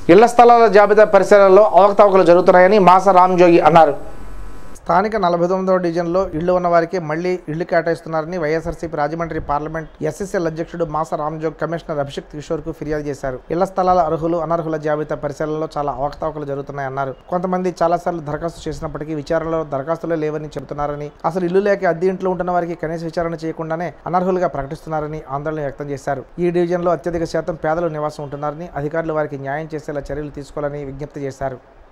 ఇళ్ల స్థలాల జాబితా పరిశీలనలో అవకతవకలు జరుగుతున్నాయని మాస రామ్జోగి అన్నారు స్థానిక నలభై తొమ్మిదవ డివిజన్లో ఇళ్లు ఉన్న వారికి మళ్లీ ఇళ్లు కేటాయిస్తున్నారని వైఎస్ఆర్సీపీ రాజమండ్రి పార్లమెంట్ ఎస్ఎస్ఎల్ అధ్యక్షుడు మాస రామ్జోగ్ కమిషనర్ అభిషేక్ కిషోర్ కు ఫిర్యాదు చేశారు ఇళ్ల స్థలాల అర్హులు అనర్హుల జాబితా పరిశీలనలో చాలా అవకతవకలు జరుగుతున్నాయన్నారు కొంతమంది చాలాసార్లు దరఖాస్తు చేసినప్పటికీ విచారణలో దరఖాస్తులే లేవని చెబుతున్నారని అసలు ఇల్లు లేక అద్దె ఇంట్లో ఉంటున్న వారికి కనీస విచారణ చేయకుండానే అనర్హులుగా ప్రకటిస్తున్నారని ఆందోళన వ్యక్తం చేశారు ఈ డివిజన్లో అత్యధిక శాతం పేదలు నివాసం ఉంటున్నారని అధికారులు వారికి న్యాయం చేసేలా చర్యలు తీసుకోవాలని విజ్ఞప్తి చేశారు